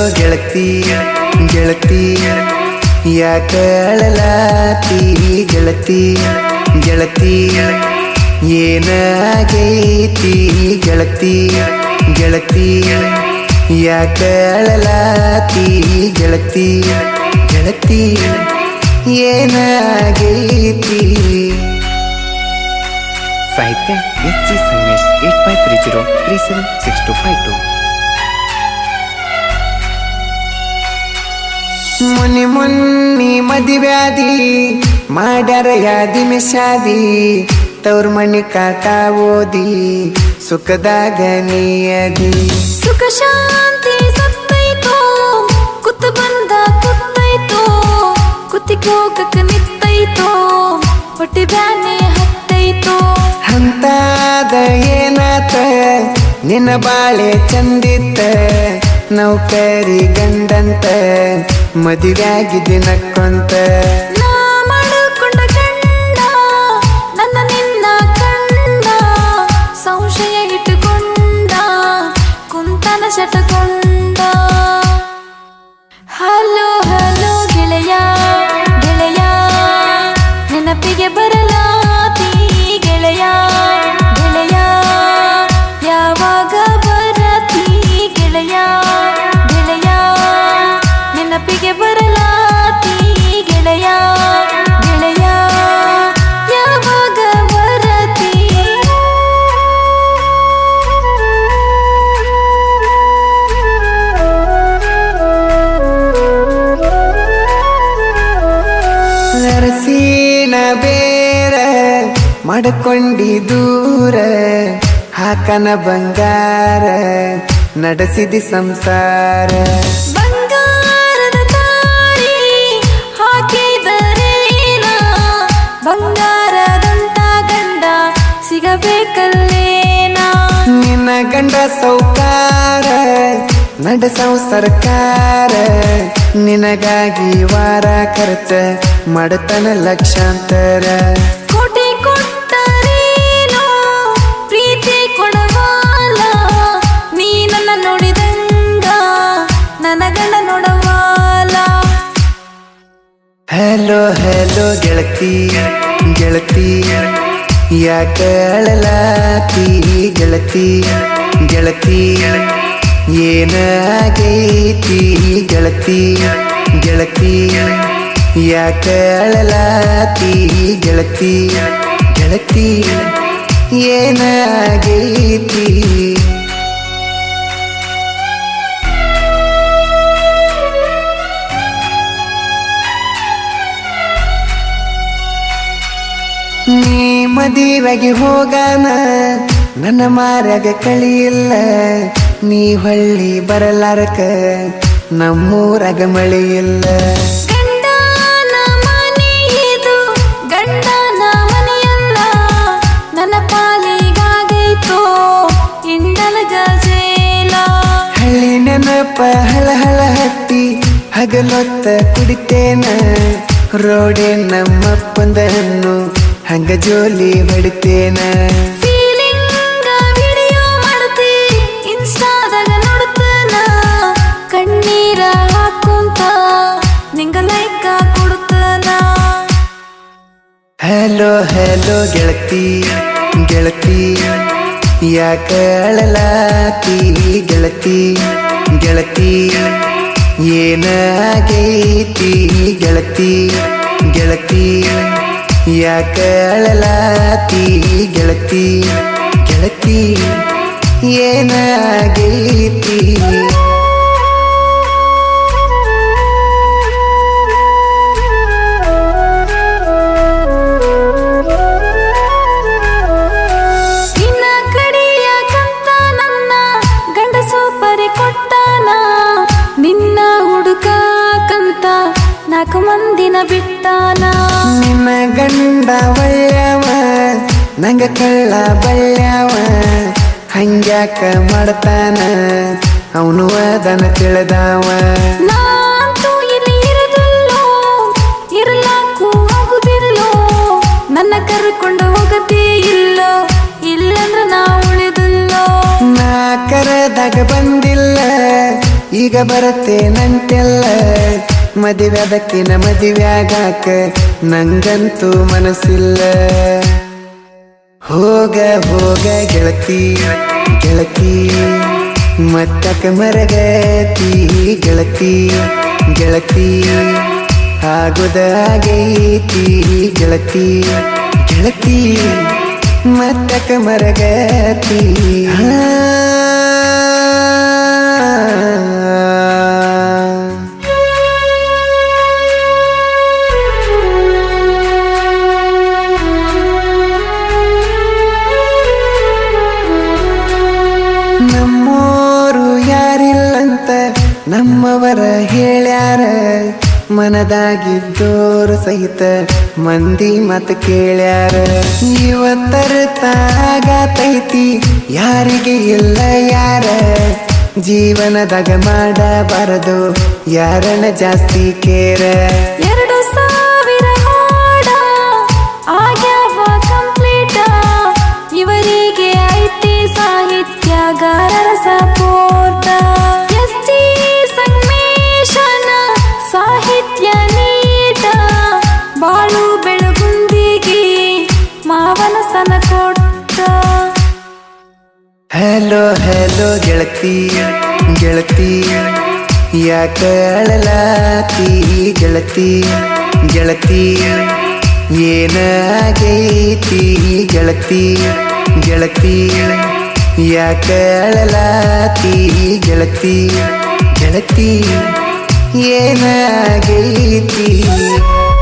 ಗೆಳತಿ ಗೆಳತಿ ಯಾಕ ಅಳಲಾತಿ ಗೆಳತಿ ಗೆಳತಿ ಏನಾಗೈತಿ ಗೆಳತಿ ಗೆಳತಿ ಯಾಕ ಅಳಲಾತಿ ಗೆಳತಿ ಗೆಳತಿ ಏನಾಗೈತಿ ಸಾಹಿತ್ಯ S G Sangamesh eight five three zero three seven six two five two ಮುನಿ ಮುನ್ನಿ ಮದಿವ್ಯಾದಿ ಮಾಡ್ಯಾರ ಯಾದಿ ಮಿಶಾದಿ ತವ್ರ ಮಣಿ ಕಾಟ ಓದಿ ಸುಖದಾಗ ನೀಯದಿ ಸುಖ ಶಾಂತಿ ಸತ್ತೈತೋ ಕುತ್ತು ಬಂದ ಕುತ್ತೈತೋ ಕುತ್ತಿಗೆ ಹೋಗಕ್ಕೆ ನಿತ್ತೈತೋ ಹೊಟ್ಟೆ ಬ್ಯಾನೆ ಹತ್ತೈತೋ ಅಂತಾದ ಏನಾತ ನಿನ್ನ ಬಾಳೆ ಚಂದಿತ್ತ ನೌಕರಿ ಗಂಡಂತ ಮದುವೆಯಾಗಿದ್ದಿ ನಕ್ಕೊಂತ ನಾ ಮಾಡಿಕೊಂಡ ಗಂಡ ನನ್ನ ನಿನ್ನ ಕಂಡ ಸಂಶಯ ಇಟ್ಟುಕೊಂಡ ಕುಂತನ ಶಟಕೊಂಡ ಹಲೋ ಹಲೋ ಗೆಳೆಯ ಗೆಳೆಯ ನೆನಪಿಗೆ ಬರಲಾತಿ ಗೆಳೆಯ ಗೆಳೆಯ ಯಾವಾಗ ಬರತಿ ಗೆಳೆಯ ಗೆಳೆಯ ನೆನಪಿಗೆ ಬರಲಾತಿ ಗೆಳೆಯ ಗೆಳೆಯ ಯಾವಾಗ ಬರತಿ ನರಸೀನ ಬೇರ ಮಾಡ್ಕೊಂಡಿ ದೂರ ಹಾಕನ ಬಂಗಾರ ನಡೆಸಿದಿ ಸಂಸಾರ ಬಂಗಾರದ ತಾಳಿ ಹಾಕಿದರೇನ ಬಂಗಾರದಂತ ಗಂಡ ಸಿಗಬೇಕಲ್ಲೇನ ನಿನ್ನ ಗಂಡ ಸೌಕಾರ ನಡೆಸವು ಸರ್ಕಾರ ನಿನಗಾಗಿ ವಾರ ಖರ್ಚ ಮಾಡತನ ಲಕ್ಷಾಂತರ ಕೋಟಿ ಕೊಟ್ಟರೇನೋ ಪ್ರೀತಿ ಕೊಡವಾಲ ನೀ ನನ್ನ ನೋಡಿದಂಗ ನನ್ನ ಗಂಡ ನೋಡವಾಲ ಹಲೋ ಹಲೋ ಗೆಳತಿ ಗೆಳತಿ ಯಾಕ ಅಳಲಾತಿ ಗೆಳತಿ ಗೆಳತಿ ಏನಾಗೈತಿ ಗೆಳತಿ ಗೆಳತಿ ಯಾಕ ಅಳಲಾತಿ ಗೆಳತಿ ಗೆಳತಿ ಏನಾಗೈತಿ ನೀ ಮದುವೆಗೆ ಹೋಗಾನ ನನ್ನ ಮಾರ್ಯಾಗ ಕಳಿಯಿಲ್ಲ ನೀ ಹೊಳ್ಳಿ ಬರಲಾರಕ ನಮ್ಮೂರಾಗ ಮಳೆಯಿಲ್ಲ ಗಂಡನ ಮನೆ ಇದು ಗಂಡನ ಮನೆಯಲ್ಲ ನನ್ನ ಪಾಲಿಗಾಗೈತೋ ಇಂಡಲ ಗಜೇಲ ಹಳ್ಳಿ ನೆನಪ ಹಳ ಹಳ ಹತ್ತಿ ಹಗಲೊತ್ತ ಕುಡಿತೇನ ರೋಡೆ ನಮ್ಮಪ್ಪಂದನ್ನು ಹಂಗ ಜೋಲಿ ಹೊಡಿತೇನ ಫೀಲಿಂಗ ವಿಡಿಯೋ ಮಾಡ್ತಿ ಇನ್ಸ್ಟಾದಾಗ ನೋಡ್ತಾನ ಕಣ್ಣೀರ ಹಾಕೊಂತ ನಿಂಗ ಲೈಕ ಕೊಡ್ತಾನ ಹಲೋ ಹಲೋ ಗೆಳತಿ ಗೆಳತಿ ಯಾಕ ಅಳಲಾತಿ ಗೆಳತಿ ಗೆಳತಿ ಏನಾಗೈತಿ ಗೆಳತಿ ಗೆಳತಿ ಯಾಕ ಅಳಲಾತಿ ಗೆಳತಿ ಗೆಳತಿ ಏನಾಗೈತಿ ನಿನ್ನ ಕಡಿಯಕಂತ ನನ್ನ ಗಂಡಸು ಪರಿ ಕೊಟ್ಟಾನ ನಿನ್ನ ಹುಡುಕಕಂತ ನಾಲ್ಕು ಮಂದಿನ ಬಿಟ್ಟಾನ ನಿನ್ನ ಗಂಡ ಒಳ್ಳೆವ ನಂಗ ಕಳ್ಳ ಬಳ್ಳ್ಯಾವ ಹಂಗ್ಯಾಕ ಮಾಡ್ತಾನ ಅವನು ಅದನ್ನ ತಿಳಿದವ ನಾಂತೂ ಇಲ್ಲಿ ಇರದಲ್ಲೋ ಇರಲಾಕು ಆಗುದಿಲ್ಲೋ ನನ್ನ ಕರ್ಕೊಂಡು ಹೋಗದೇ ಇಲ್ಲೋ ಇಲ್ಲಂದ್ರ ನಾ ಉಳಿದಿಲ್ಲೋ ನಾ ಕರೆದಾಗ ಬಂದಿಲ್ಲ ಈಗ ಬರತ್ತೆ ನಂತೆಲ್ಲ ಮದುವೆ ಅದಕ್ಕಿನ ಮದುವ್ಯಾಗಾಕ ನಂಗಂತೂ ಮನಸ್ಸಿಲ್ಲ ಹೋಗ ಹೋಗ ಗೆಳತಿ ಗೆಳತಿ ಮತ್ತಕ ಮರಗತಿ ಗೆಳತಿ ಗೆಳತಿ ಆಗುದಾಗೈತಿ ಗೆಳತಿ ಗೆಳತಿ ಮತ್ತಕ ಮರಗತಿ ಆ ನಮ್ಮೋರು ಯಾರಿಲ್ಲಂತ ನಮ್ಮವರ ಹೇಳ್ಯಾರ ಮನದಾಗಿದ್ದೋರು ಸಹಿತ ಮಂದಿ ಮತ ಕೇಳ್ಯಾರ ಇವತ್ತರ ತಾಗಾತೈತಿ ಯಾರಿಗೆ ಇಲ್ಲ ಯಾರ ಜೀವನದಾಗ ಮಾಡಬಾರದು ಯಾರನ್ನ ಜಾಸ್ತಿ ಕೇರ ಎರಡು ಸಾವಿರ ಹಾಡ ಆಗ್ಯಾವ ಕಂಪ್ಲೀಟ ಇವರಿಗೆ ಐತಿ ಸಾಹಿತ್ಯಗಾರರ ಸಪೋರ್ಟ ಎಸ್ ಟಿ ಸಂಗಮೇಶನ ಸಾಹಿತ್ಯ ನೀಟ ಬಾಳು ಬೆಳಗುಂದಿಗೆ ಮಾವನ ಸನ ಕೊಟ್ಟ ಹಲೋ ಹಲೋ ಗೆಳತಿ ಗೆಳತಿ ಯಾಕ ಅಳಲಾತಿ ಗೆಳತಿ ಗೆಳತಿ ಏನಾಗೈತಿ ಗೆಳತಿ ಗೆಳತಿ ಯಾಕ ಅಳಲಾತಿ ಗೆಳತಿ ಗೆಳತಿ ಏನಾಗೈತಿ